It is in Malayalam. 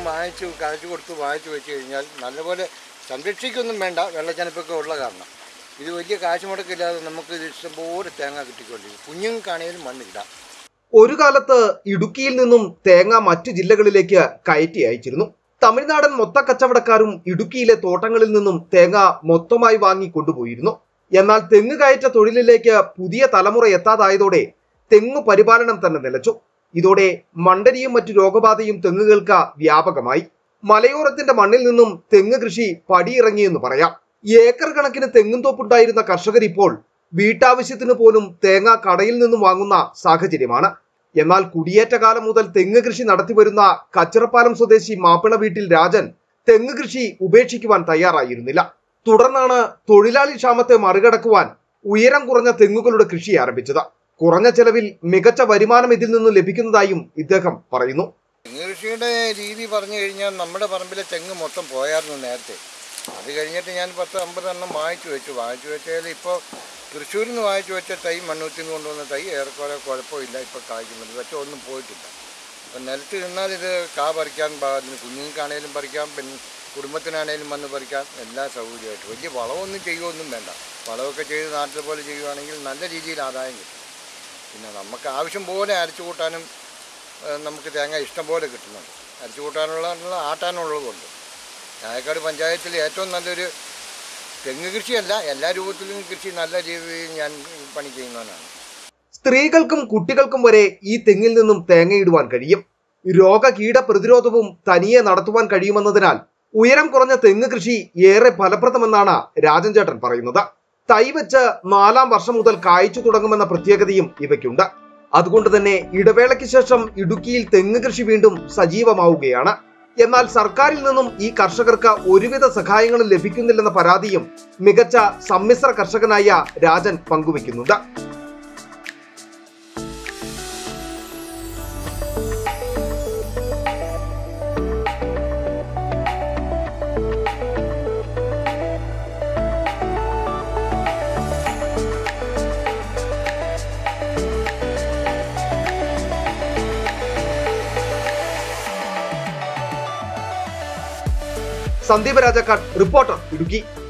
വാങ്ങിച്ച് കാശ് കൊടുത്ത് വാങ്ങിച്ച് വെച്ച് കഴിഞ്ഞാൽ നല്ലപോലെ സംരക്ഷിക്കൊന്നും വേണ്ട വെള്ളച്ചനപ്പൊക്കെ ഉള്ള കാരണം ഇത് വലിയ കാശ് മുടക്കില്ലാതെ നമുക്ക് ഇത് ഇഷ്ടംപോലെ തേങ്ങ കിട്ടിക്കൊണ്ടിരിക്കും കുഞ്ഞുങ്ങൾക്കാണെങ്കിലും മണ്ണിടാം ഒരു കാലത്ത് ഇടുക്കിയിൽ നിന്നും തേങ്ങ മറ്റു ജില്ലകളിലേക്ക് കയറ്റി അയച്ചിരുന്നു തമിഴ്നാടൻ മൊത്ത കച്ചവടക്കാരും ഇടുക്കിയിലെ തോട്ടങ്ങളിൽ നിന്നും തേങ്ങ മൊത്തമായി വാങ്ങി കൊണ്ടുപോയിരുന്നു എന്നാൽ തെങ്ങ് കയറ്റ തൊഴിലിലേക്ക് പുതിയ തലമുറ എത്താതായതോടെ തെങ്ങ് പരിപാലനം തന്നെ നിലച്ചു ഇതോടെ മണ്ടരിയും മറ്റു രോഗബാധയും തെങ്ങുകൾക്ക് വ്യാപകമായി മലയോരത്തിന്റെ മണ്ണിൽ നിന്നും തെങ്ങ് കൃഷി പടിയിറങ്ങിയെന്ന് പറയാം ഏക്കർ കണക്കിന് തെങ്ങും തോപ്പുണ്ടായിരുന്ന കർഷകർ ഇപ്പോൾ വീട്ടാവശ്യത്തിന് പോലും തേങ്ങ കടയിൽ നിന്നും വാങ്ങുന്ന സാഹചര്യമാണ് എന്നാൽ കുടിയേറ്റ കാലം മുതൽ തെങ്ങ് കൃഷി നടത്തിവരുന്ന കച്ചിറപ്പാലം സ്വദേശി മാപ്പിള വീട്ടിൽ രാജൻ തെങ്ങ് കൃഷി ഉപേക്ഷിക്കുവാൻ തയ്യാറായിരുന്നില്ല തുടർന്നാണ് തൊഴിലാളി ക്ഷാമത്തെ മറികടക്കുവാൻ ഉയരം കുറഞ്ഞ തെങ്ങുകളുടെ കൃഷി ആരംഭിച്ചത് കുറഞ്ഞ ചെലവിൽ മികച്ച വരുമാനം ഇതിൽ നിന്നും ലഭിക്കുന്നതായും ഇദ്ദേഹം പറയുന്നു തെങ്ങ് കൃഷിയുടെ രീതി പറഞ്ഞു കഴിഞ്ഞാൽ നമ്മുടെ പറമ്പിലെ തെങ്ങ് മൊത്തം പോയായിരുന്നു നേരത്തെ അത് കഴിഞ്ഞിട്ട് ഞാൻ പത്ത് അമ്പത് എണ്ണം വാങ്ങിച്ചു വെച്ചു വാങ്ങിച്ചു വെച്ചാൽ ഇപ്പോൾ തൃശ്ശൂരിൽ നിന്ന് വാങ്ങിച്ചു വെച്ച തൈ മണ്ണൂത്തിൽ നിന്ന് കൊണ്ടുവന്ന തൈ ഏറെക്കുറെ കുഴപ്പമില്ല ഇപ്പോൾ കായ്ക്കുന്നുണ്ട് പക്ഷേ ഒന്നും പോയിട്ടില്ല അപ്പം നിലത്ത് നിന്നാൽ ഇത് കാ പറിക്കാൻ പാകത്തിന് കുഞ്ഞുങ്ങൾക്കാണേലും പറിക്കാം പിന്നെ കുടുംബത്തിനാണേലും വന്ന് പറിക്കാം എല്ലാ സൗകര്യമായിട്ട് വലിയ വളമൊന്നും ചെയ്യുമൊന്നും വേണ്ട വളമൊക്കെ ചെയ്ത് നാട്ടിലെ പോലെ ചെയ്യുവാണെങ്കിൽ നല്ല രീതിയിൽ ആദായം കിട്ടും പിന്നെ നമുക്ക് ആവശ്യം പോലെ അരച്ചു കൂട്ടാനും ഏഹ് നമുക്ക് തേങ്ങ ഇഷ്ടം പോലെ കിട്ടുന്നുണ്ട് അരച്ചു കൂട്ടാനുള്ള ആട്ടാനുള്ളതുണ്ട് ചായക്കാട് പഞ്ചായത്തിൽ ഏറ്റവും നല്ലൊരു തെങ്ങ് കൃഷിയല്ല എല്ലാ രൂപത്തിലും കൃഷി നല്ല രീതിയിൽ ഞാൻ പണി ചെയ്യുന്നവനാണ് സ്ത്രീകൾക്കും കുട്ടികൾക്കും വരെ ഈ തെങ്ങിൽ നിന്നും തേങ്ങയിടുവാൻ കഴിയും രോഗകീട പ്രതിരോധവും തനിയെ നടത്തുവാൻ കഴിയുമെന്നതിനാൽ ഉയരം കുറഞ്ഞ തെങ്ങ് കൃഷി ഏറെ ഫലപ്രദമെന്നാണ് രാജൻ ചേട്ടൻ പറയുന്നത് തൈ വെച്ച് നാലാം വർഷം മുതൽ കായ്ച്ചു തുടങ്ങുമെന്ന പ്രത്യേകതയും ഇവയ്ക്കുണ്ട് അതുകൊണ്ട് തന്നെ ഇടവേളയ്ക്ക് ശേഷം ഇടുക്കിയിൽ തെങ്ങ് കൃഷി വീണ്ടും സജീവമാവുകയാണ് എന്നാൽ സർക്കാരിൽ നിന്നും ഈ കർഷകർക്ക് ഒരുവിധ സഹായങ്ങളും ലഭിക്കുന്നില്ലെന്ന പരാതിയും മികച്ച സമ്മിശ്ര കർഷകനായ രാജൻ പങ്കുവെക്കുന്നുണ്ട് സന്ദീപ് രാജക്കാട് റിപ്പോർട്ടർ ഇടുക്കി